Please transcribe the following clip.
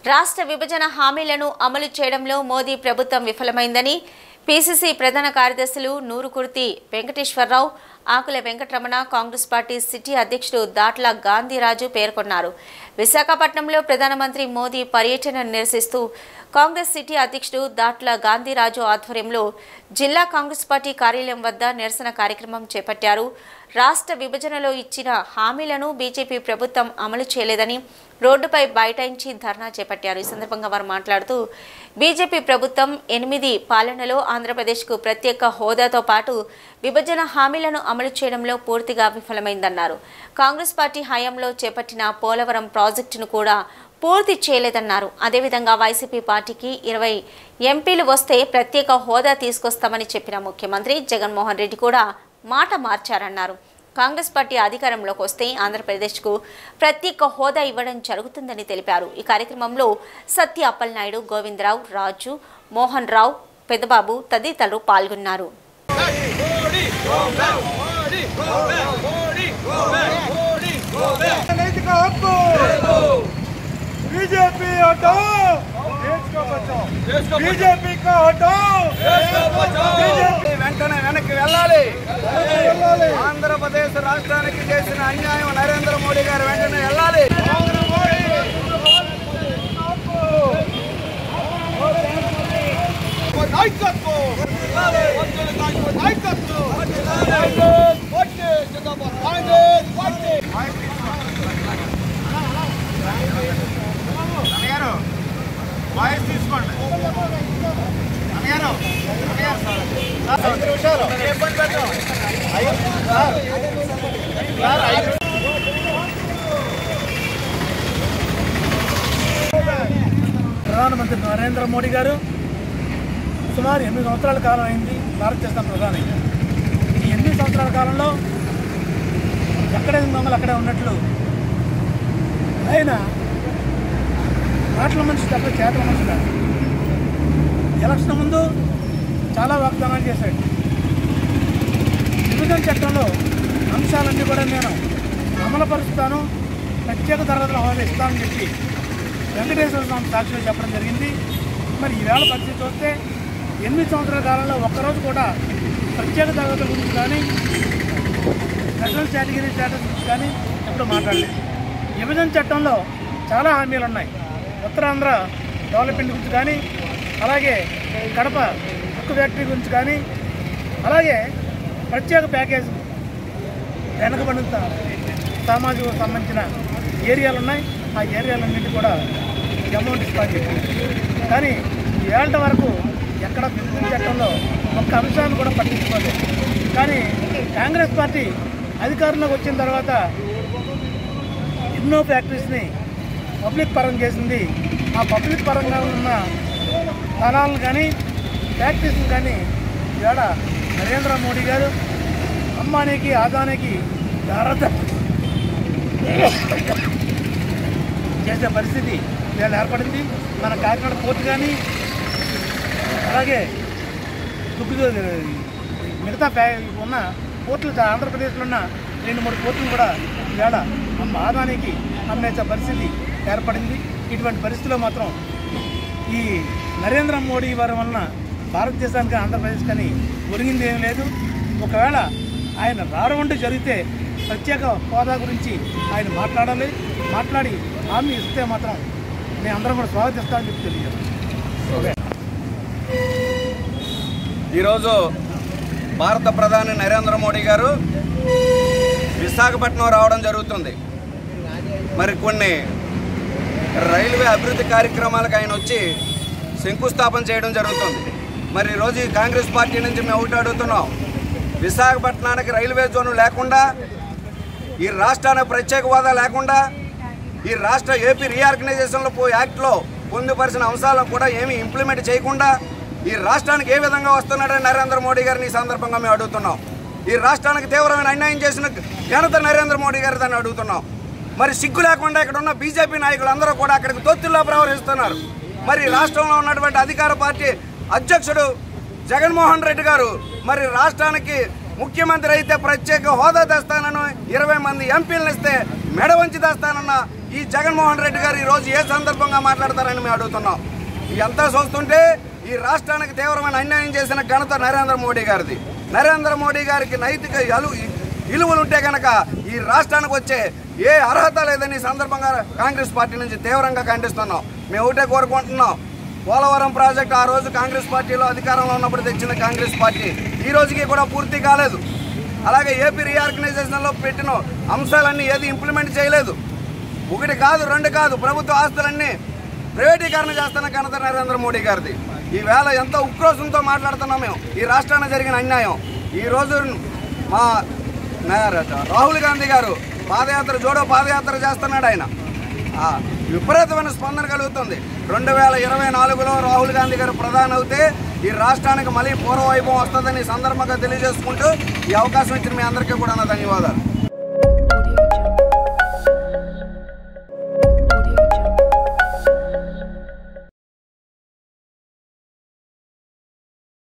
రాష్ట్ర విభజన హామీలను అమలు చేయడంలో మోదీ ప్రభుత్వం విఫలమైందని పీసీసీ ప్రధాన కార్యదర్శులు నూరుకుర్తి వెంకటేశ్వరరావు ఆకుల వెంకటరమణ కాంగ్రెస్ పార్టీ సిటీ అధ్యక్షుడు దాట్ల గాంధీరాజు పేర్కొన్నారు విశాఖపట్నంలో ప్రధానమంత్రి మోదీ పర్యటనను నిరసిస్తూ కాంగ్రెస్ సిటీ అధ్యక్షుడు దాట్ల గాంధీరాజు ఆధ్వర్యంలో జిల్లా కాంగ్రెస్ పార్టీ కార్యాలయం వద్ద నిరసన కార్యక్రమం చేపట్టారు రాష్ట్ర విభజనలో ఇచ్చిన హామీలను బీజేపీ ప్రభుత్వం అమలు చేయలేదని రోడ్డుపై బైఠాయించి ధర్నా చేపట్టారు ఈ సందర్భంగా వారు మాట్లాడుతూ బీజేపీ ప్రభుత్వం ఎనిమిది పాలనలో ఆంధ్రప్రదేశ్కు ప్రత్యేక హోదాతో పాటు విభజన హామీలను అమలు చేయడంలో పూర్తిగా విఫలమైందన్నారు కాంగ్రెస్ పార్టీ హయాంలో చేపట్టిన పోలవరం ప్రాజెక్టును కూడా పూర్తి చేయలేదన్నారు అదేవిధంగా వైసీపీ పార్టీకి ఇరవై ఎంపీలు వస్తే ప్రత్యేక హోదా తీసుకొస్తామని చెప్పిన ముఖ్యమంత్రి జగన్మోహన్ రెడ్డి కూడా మాట మార్చారన్నారు కాంగ్రెస్ పార్టీ అధికారంలోకి వస్తే ఆంధ్రప్రదేశ్కు ప్రత్యేక హోదా ఇవ్వడం జరుగుతుందని తెలిపారు ఈ కార్యక్రమంలో సత్య అప్పలనాయుడు గోవిందరావు రాజు మోహన్ రావు పెద్దబాబు తదితరులు పాల్గొన్నారు नैतिक हक्को बीजेपी हटाओ देश को बचाओ बीजेपी का हटाओ बीजेपी వెంటనే వెనక్కి వెళ్ళాలి వెళ్ళాలి. ఆంధ్రప్రదేశ్ రాష్ట్రానికి చేసిన అన్యాయం నరేంద్ర మోడీ గారు వెంటనే వెళ్ళాలి అన్నగారు వాయిస్ తీసుకోండి అన్నగారు ఐదు నిమిషాలు ప్రధానమంత్రి నరేంద్ర మోడీ గారు సుమారు ఎనిమిది సంవత్సరాల కాలం అయింది భారతదేశం ప్రధాని ఈ ఎనిమిది సంవత్సరాల కాలంలో ఎక్కడే దొంగలు అక్కడే ఉన్నట్లు ఆయన మాటల మనిషి తప్ప చేతల మనిషి కాదు ఎలక్షన్ ముందు చాలా వాగ్దానాలు చేశాడు విభజన చట్టంలో అంశాలన్నీ కూడా నేను అమలుపరుస్తాను ప్రత్యేక తరగతులు హోదా ఇస్తానని చెప్పి వెంకటేశ్వర స్వామి సాక్షిలో చెప్పడం జరిగింది మరి ఈవేళ పరిస్థితి చూస్తే ఎనిమిది సంవత్సరాల కాలంలో ఒక్కరోజు కూడా ప్రత్యేక తరగతుల గురించి కానీ నేషనల్ కేటగిరీ స్టేటస్ గురించి కానీ ఎప్పుడు మాట్లాడలేదు విభజన చట్టంలో చాలా హామీలు ఉన్నాయి ఉత్తరాంధ్ర డెవలప్మెంట్ గురించి కానీ అలాగే కడప ఉక్కు ఫ్యాక్టరీ గురించి కానీ అలాగే ప్రత్యేక ప్యాకేజ్ వెనకబడిన సా- సామాజిక సంబంధించిన ఏరియాలు ఉన్నాయి ఆ ఏరియాలన్నింటి కూడా అమౌంట్ ఇస్తామని చెప్పి కానీ ఏళ్ళ వరకు ఎక్కడ విభజన చట్టంలో ఒక్క అంశాన్ని కూడా పట్టించుకోలేదు కానీ కాంగ్రెస్ పార్టీ అధికారంలోకి వచ్చిన తర్వాత ఎన్నో ఫ్యాక్టరీస్ని పబ్లిక్ పరం చేసింది ఆ పబ్లిక్ పరంగా ఉన్న స్థలాలను కానీ ఫ్యాక్టరీస్ని కానీ ఇవాళ నరేంద్ర మోడీ గారు అంబానీకి ఆదానికి భారత చేసే పరిస్థితి ఇవాళ ఏర్పడింది మన కాకినాడ పోర్టు కానీ అలాగే దుగ్గు మిగతా ఫ్యా ఉన్న పోర్టులు చా- ఆంధ్రప్రదేశ్లో ఉన్న రెండు మూడు పోర్టులు కూడా ఇవాళ అమ్మ ఆదానికి అమ్మేసే పరిస్థితి ఏర్పడింది ఇటువంటి పరిస్థితిలో మాత్రం ఈ నరేంద్ర మోడీ వారి వలన భారతదేశానికి ఆంధ్రప్రదేశ్ కానీ ఒరిగింది ఏం లేదు ఒకవేళ ఆయన రావడం జరిగితే ప్రత్యేక హోదా గురించి ఆయన మాట్లాడాలి మాట్లాడి హామీ ఇస్తే మాత్రం మేము అందరం కూడా స్వాగతిస్తామని చెప్పి తెలియజేస్తాం ఓకే ఈరోజు భారత ప్రధాని నరేంద్ర మోడీ గారు విశాఖపట్నం రావడం జరుగుతుంది మరి కొన్ని రైల్వే అభివృద్ధి కార్యక్రమాలకు ఆయన వచ్చి శంకుస్థాపన చేయడం జరుగుతుంది మరి ఈరోజు ఈ కాంగ్రెస్ పార్టీ నుంచి మేము ఒకటి అడుగుతున్నాం విశాఖపట్నానికి రైల్వే జోన్ లేకుండా ఈ రాష్ట్రానికి ప్రత్యేక హోదా లేకుండా ఈ రాష్ట్ర ఏపీ రీఆర్గనైజేషన్లో పో యాక్ట్లో పొందుపరిచిన అంశాలను కూడా ఏమీ ఇంప్లిమెంట్ చేయకుండా ఈ రాష్ట్రానికి ఏ విధంగా వస్తున్నాడని నరేంద్ర మోడీ గారిని ఈ సందర్భంగా మేము అడుగుతున్నాం ఈ రాష్ట్రానికి తీవ్రమైన అన్యాయం చేసిన ఘనత నరేంద్ర మోడీ గారి దాన్ని అడుగుతున్నాం మరి సిగ్గు లేకుండా ఇక్కడ ఉన్న బీజేపీ నాయకులు అందరూ కూడా అక్కడికి తొత్తుల్లో ప్రవహిస్తున్నారు మరి రాష్ట్రంలో ఉన్నటువంటి అధికార పార్టీ అధ్యక్షుడు జగన్మోహన్ రెడ్డి గారు మరి రాష్ట్రానికి ముఖ్యమంత్రి అయితే ప్రత్యేక హోదా తెస్తానని ఇరవై మంది ఎంపీలను ఇస్తే మెడ వంచి తెస్తానన్న ఈ జగన్మోహన్ రెడ్డి గారు ఈరోజు ఏ సందర్భంగా మాట్లాడతారని మేము అడుగుతున్నాం ఇదంతా చూస్తుంటే ఈ రాష్ట్రానికి తీవ్రమైన అన్యాయం చేసిన ఘనత నరేంద్ర మోడీ గారిది నరేంద్ర మోడీ గారికి నైతిక అలు విలువలు ఉంటే కనుక ఈ రాష్ట్రానికి వచ్చే ఏ అర్హత లేదని ఈ సందర్భంగా కాంగ్రెస్ పార్టీ నుంచి తీవ్రంగా ఖండిస్తున్నాం మేము ఒకటే కోరుకుంటున్నాం పోలవరం ప్రాజెక్ట్ ఆ రోజు కాంగ్రెస్ పార్టీలో అధికారంలో ఉన్నప్పుడు తెచ్చిన కాంగ్రెస్ పార్టీ ఈ రోజుకి కూడా పూర్తి కాలేదు అలాగే ఏపీ రీఆర్గనైజేషన్లో పెట్టిన అంశాలన్నీ ఏది ఇంప్లిమెంట్ చేయలేదు ఒకటి కాదు రెండు కాదు ప్రభుత్వ ఆస్తులన్నీ ప్రైవేటీకరణ చేస్తున్న ఘనత నరేంద్ర మోడీ గారిది ఈవేళ ఎంతో ఉక్రోషంతో మాట్లాడుతున్నాం మేము ఈ రాష్ట్రానికి జరిగిన అన్యాయం ఈ రోజు మా నా- రాహుల్ గాంధీ గారు పాదయాత్ర జోడో పాదయాత్ర చేస్తున్నాడు ఆయన ఆ, విపరీతమైన స్పందన కలుగుతుంది రెండు వేల ఇరవై నాలుగులో రాహుల్ గాంధీ గారు ప్రధాని అవుతే ఈ రాష్ట్రానికి మళ్ళీ పూర్వవైభవం వస్తుందని ఈ సందర్భంగా తెలియజేసుకుంటూ ఈ అవకాశం ఇచ్చిన మీ అందరికీ కూడా నా ధన్యవాదాలు